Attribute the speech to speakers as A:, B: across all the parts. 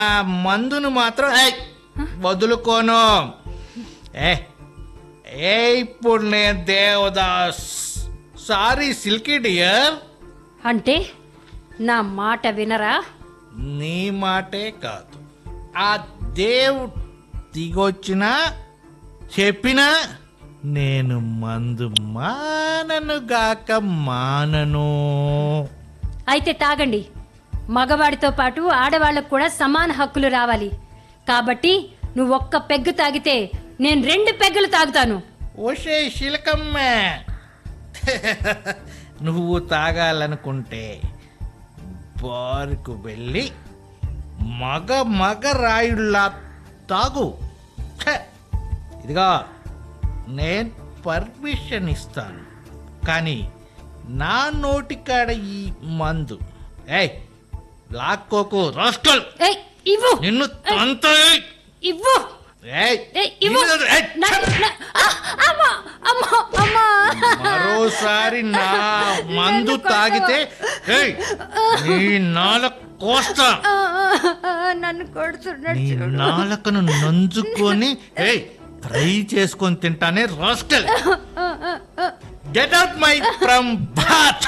A: ఆ మందును మాత్రం ఏయ్, వదులుకోను ఏ ఏ ఇప్పుడు నేను దేవదాస్ సారీ సిల్కీ డియర్
B: అంటే నా మాట వినరా
A: నీ మాటే కాదు ఆ దేవుడు దిగొచ్చినా చెప్పినా నేను మందు మానను గాక మానను
B: అయితే తాగండి మగవాడితో పాటు ఆడవాళ్ళకు కూడా సమాన హక్కులు రావాలి కాబట్టి నువ్వు ఒక్క పెగ్గు తాగితే నేను రెండు పెగ్గులు తాగుతాను
A: ఓషే శిలకమ్మ నువ్వు తాగాలనుకుంటే బారుకు వెళ్ళి మగ మగ రాయుళ్ళ తాగు ఛే! ఇదిగో నేను పర్మిషన్ ఇస్తాను కానీ నా నోటికాడ ఈ మందు ఏయ్ లాక్కోకు రాస్కల్
B: ఏయ్ ఇవ్వు
A: నిన్ను తంత
B: ఇవ్వు
A: ఏయ్
B: ఏయ్, ఇవ్వు
A: నిన్ను- ఏయ్,
B: నా- నా- ఆ, అమ్మా అమ్మా అమ్మా
A: మరోసారి నా మందు
B: నన్ను కొట్టవా?
A: తాగితే ఏయ్, నీ నాలుక కోస్తా
B: ఆ, ఆ, ఆ, నన్ను కొడుతున్నాడు
A: నీ
B: చూడు.
A: నాలుకను నంజుకొని ఏయ్ ఫ్రై చేసుకొని తింటానే రాస్కల్
B: ఆ, ఆ, ఆ.
A: Get out my from bath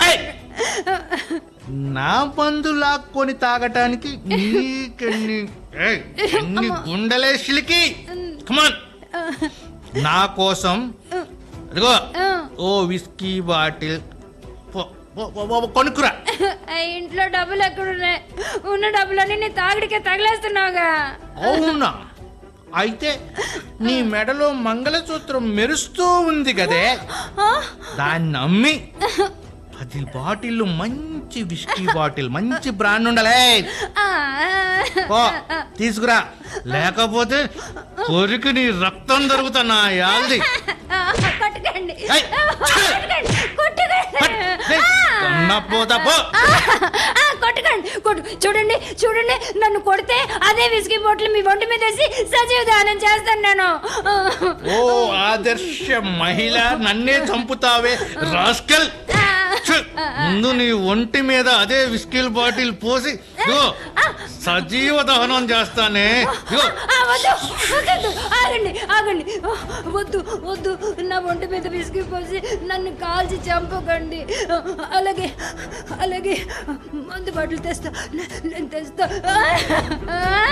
A: నా మందు లాక్కొని తాగటానికి నీకెన్ని ఏయ్, ఎన్ని గుండెలే సిలికి కమాన్ నా కోసం అదిగో
B: ఆ.
A: ఓ విస్కీ బాటిల్ పో- పో- పో- పో- కొనుక్కురా
B: ఆ ఇంట్లో డబ్బులు ఎక్కడున్నాయి ఉన్న డబ్బులన్నీ నీ తాగిడికే తగిలేస్తున్నావుగా
A: అవునా అయితే నీ మెడలో మంగళసూత్రం మెరుస్తూ ఉంది కదే
B: ఆ?
A: దాన్ని అమ్మి పది బాటిల్ మంచి విస్కీ బాటిల్ మంచి బ్రాండ్ ఉండాలే
B: ఆ,
A: పో తీసుకురా లేకపోతే కొరికి నీ రక్తం దొరుకుతా నా యాల్ది
B: ఆ, కొట్టకండి
A: ఏయ్, ఛే!
B: కొట్టకండి కొట్టకండి
A: కొన్నపోతా పో
B: ఆ, ఆ, కొట్టకండి కొట్టు చూడండి చూడండి నన్ను కొడితే అదే విసిగి బొట్లు మీ ఒంటి మీద వేసి సజీవ దానం చేస్తాను నేను
A: ఓ ఆదర్శ మహిళ నన్నే చంపుతావే రాస్కల్
B: ఆ,
A: ఛే! ముందు నీ ఒంటి మీద అదే విస్కీల్ బాటిల్ పోసి ఇదిగో సజీవ దహనం చేస్తానే ఇదిగో
B: ఆ, వద్దు వద్దు ఆగండి ఆగండి వద్దు వద్దు నా ఒంటి మీద విసిగి పోసి నన్ను కాల్చి చంపకండి అలాగే అలాగే మందు బాటలు తెస్తా నేను తెస్తా